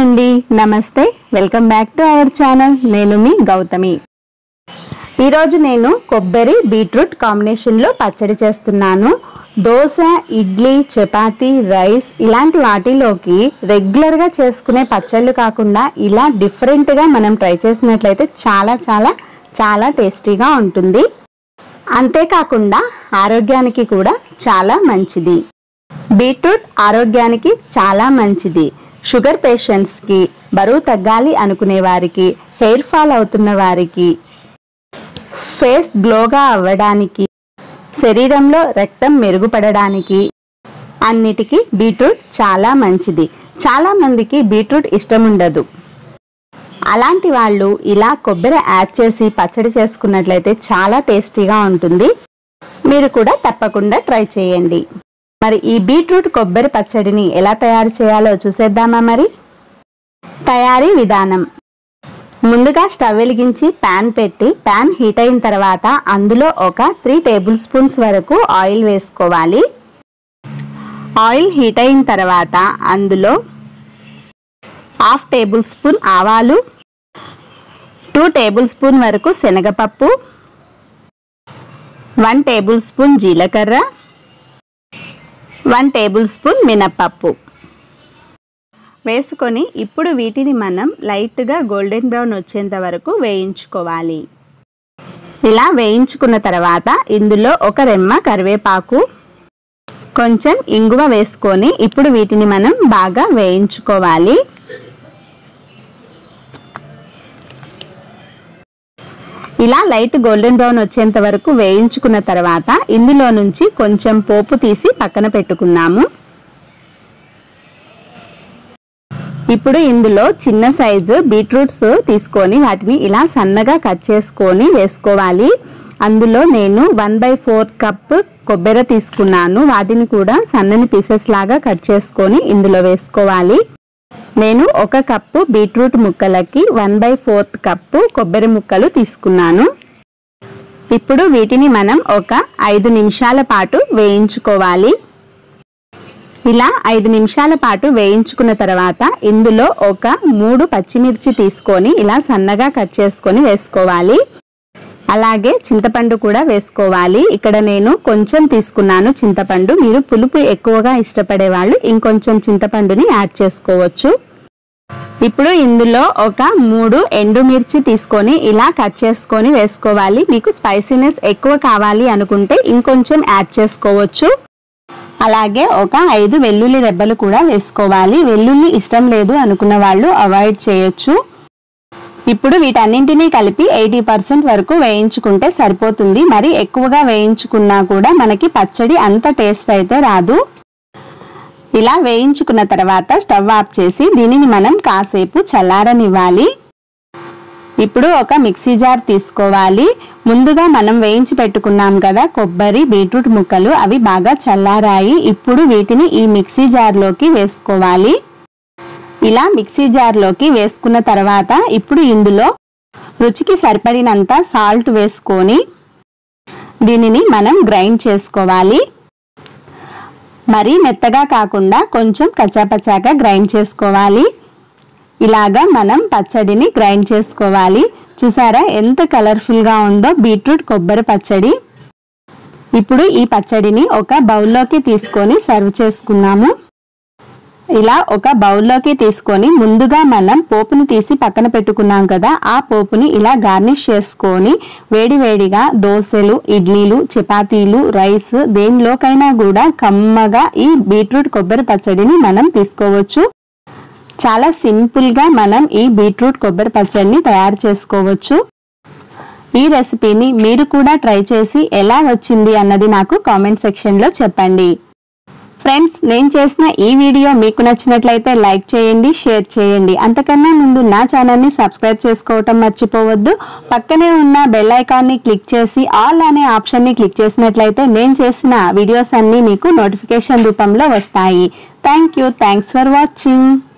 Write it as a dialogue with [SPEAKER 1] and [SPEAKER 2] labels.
[SPEAKER 1] అండి నమస్తే welcome back to our channel నేను మీ గౌతమి ఈరోజు నేను కొబ్బరి బీట్రూట్ కాంబినేషన్లో పచ్చడి చేస్తున్నాను దోశ ఇడ్లీ చపాతీ రైస్ ఇలాంటి వాటిలోకి రెగ్యులర్గా చేసుకునే పచ్చళ్ళు కాకుండా ఇలా డిఫరెంట్గా మనం ట్రై చేసినట్లయితే చాలా చాలా చాలా టేస్టీగా ఉంటుంది అంతేకాకుండా ఆరోగ్యానికి కూడా చాలా మంచిది బీట్రూట్ ఆరోగ్యానికి చాలా మంచిది షుగర్ పేషెంట్స్కి బరువు తగ్గాలి అనుకునే వారికి హెయిర్ ఫాల్ అవుతున్న వారికి ఫేస్ గ్లోగా అవ్వడానికి శరీరంలో రక్తం మెరుగుపడడానికి అన్నిటికీ బీట్రూట్ చాలా మంచిది చాలా మందికి బీట్రూట్ ఇష్టం ఉండదు అలాంటి వాళ్ళు ఇలా కొబ్బరి యాడ్ చేసి పచ్చడి చేసుకున్నట్లయితే చాలా టేస్టీగా ఉంటుంది మీరు కూడా తప్పకుండా ట్రై చేయండి మరి ఈ బీట్రూట్ కొబ్బరి పచ్చడిని ఎలా తయారు చేయాలో చూసేద్దామా మరి తయారీ విధానం ముందుగా స్టవ్ వెలిగించి ప్యాన్ పెట్టి ప్యాన్ హీట్ అయిన తర్వాత అందులో ఒక త్రీ టేబుల్ స్పూన్స్ వరకు ఆయిల్ వేసుకోవాలి ఆయిల్ హీట్ అయిన తర్వాత అందులో హాఫ్ టేబుల్ స్పూన్ ఆవాలు టూ టేబుల్ స్పూన్ వరకు శనగపప్పు వన్ టేబుల్ స్పూన్ జీలకర్ర వన్ టేబుల్ స్పూన్ మినప్పప్పు వేసుకొని ఇప్పుడు వీటిని మనం లైట్గా గోల్డెన్ బ్రౌన్ వచ్చేంత వరకు వేయించుకోవాలి ఇలా వేయించుకున్న తర్వాత ఇందులో ఒక రెమ్మ కరివేపాకు కొంచెం ఇంగువ వేసుకొని ఇప్పుడు వీటిని మనం బాగా వేయించుకోవాలి ఇలా లైట్ గోల్డెన్ బ్రౌన్ వచ్చేంత వరకు వేయించుకున్న తర్వాత ఇందులో నుంచి కొంచెం పోపు తీసి పక్కన పెట్టుకున్నాము ఇప్పుడు ఇందులో చిన్న సైజు బీట్రూట్స్ తీసుకొని వాటిని ఇలా సన్నగా కట్ చేసుకొని వేసుకోవాలి అందులో నేను వన్ బై ఫోర్త్ కప్ కొబ్బరి తీసుకున్నాను వాటిని కూడా సన్నని పీసెస్ లాగా కట్ చేసుకొని ఇందులో వేసుకోవాలి నేను ఒక కప్పు బీట్రూట్ ముక్కలకి వన్ బై ఫోర్త్ కప్పు కొబ్బరి ముక్కలు తీసుకున్నాను ఇప్పుడు వీటిని మనం ఒక ఐదు నిమిషాల పాటు వేయించుకోవాలి ఇలా ఐదు నిమిషాల పాటు వేయించుకున్న తర్వాత ఇందులో ఒక మూడు పచ్చిమిర్చి తీసుకొని ఇలా సన్నగా కట్ చేసుకొని వేసుకోవాలి అలాగే చింతపండు కూడా వేసుకోవాలి ఇక్కడ నేను కొంచెం తీసుకున్నాను చింతపండు మీరు పులుపు ఎక్కువగా ఇష్టపడే వాళ్ళు ఇంకొంచెం చింతపండుని యాడ్ చేసుకోవచ్చు ఇప్పుడు ఇందులో ఒక మూడు ఎండుమిర్చి తీసుకొని ఇలా కట్ చేసుకొని వేసుకోవాలి మీకు స్పైసీనెస్ ఎక్కువ కావాలి అనుకుంటే ఇంకొంచెం యాడ్ చేసుకోవచ్చు అలాగే ఒక ఐదు వెల్లుల్లి రెబ్బలు కూడా వేసుకోవాలి వెల్లుల్లి ఇష్టం లేదు అనుకున్న వాళ్ళు అవాయిడ్ చేయొచ్చు ఇప్పుడు వీటన్నింటినీ కలిపి ఎయిటీ పర్సెంట్ వరకు వేయించుకుంటే సరిపోతుంది మరి ఎక్కువగా వేయించుకున్నా కూడా మనకి పచ్చడి అంత టేస్ట్ అయితే రాదు ఇలా వేయించుకున్న తర్వాత స్టవ్ ఆఫ్ చేసి దీనిని మనం కాసేపు చల్లారనివ్వాలి ఇప్పుడు ఒక మిక్సీ జార్ తీసుకోవాలి ముందుగా మనం వేయించి పెట్టుకున్నాం కదా కొబ్బరి బీట్రూట్ ముక్కలు అవి బాగా చల్లారాయి ఇప్పుడు వీటిని ఈ మిక్సీ జార్లోకి వేసుకోవాలి ఇలా మిక్సీ జార్లోకి వేసుకున్న తర్వాత ఇప్పుడు ఇందులో రుచికి సరిపడినంత సాల్ట్ వేసుకొని దీనిని మనం గ్రైండ్ చేసుకోవాలి మరీ మెత్తగా కాకుండా కొంచెం కచ్చాపచ్చాగా గ్రైండ్ చేసుకోవాలి ఇలాగా మనం పచ్చడిని గ్రైండ్ చేసుకోవాలి చూసారా ఎంత కలర్ఫుల్గా ఉందో బీట్రూట్ కొబ్బరి పచ్చడి ఇప్పుడు ఈ పచ్చడిని ఒక బౌల్లోకి తీసుకొని సర్వ్ చేసుకుందాము ఇలా ఒక బౌల్లోకి తీసుకొని ముందుగా మనం పోపుని తీసి పక్కన పెట్టుకున్నాం కదా ఆ పోపుని ఇలా గార్నిష్ చేసుకొని వేడివేడిగా దోశలు ఇడ్లీలు చపాతీలు రైస్ దేనిలోకైనా కూడా కమ్మగా ఈ బీట్రూట్ కొబ్బరి పచ్చడిని మనం తీసుకోవచ్చు చాలా సింపుల్గా మనం ఈ బీట్రూట్ కొబ్బరి పచ్చడిని తయారు చేసుకోవచ్చు ఈ రెసిపీని మీరు కూడా ట్రై చేసి ఎలా వచ్చింది అన్నది నాకు కామెంట్ సెక్షన్లో చెప్పండి ఫ్రెండ్స్ నేను చేసిన ఈ వీడియో మీకు నచ్చినట్లయితే లైక్ చేయండి షేర్ చేయండి అంతకన్నా ముందు నా ఛానల్ని సబ్స్క్రైబ్ చేసుకోవటం మర్చిపోవద్దు పక్కనే ఉన్న బెల్ ఐకాన్ని క్లిక్ చేసి ఆల్ అనే ఆప్షన్ని క్లిక్ చేసినట్లయితే నేను చేసిన వీడియోస్ అన్నీ మీకు నోటిఫికేషన్ రూపంలో వస్తాయి thank you thanks for watching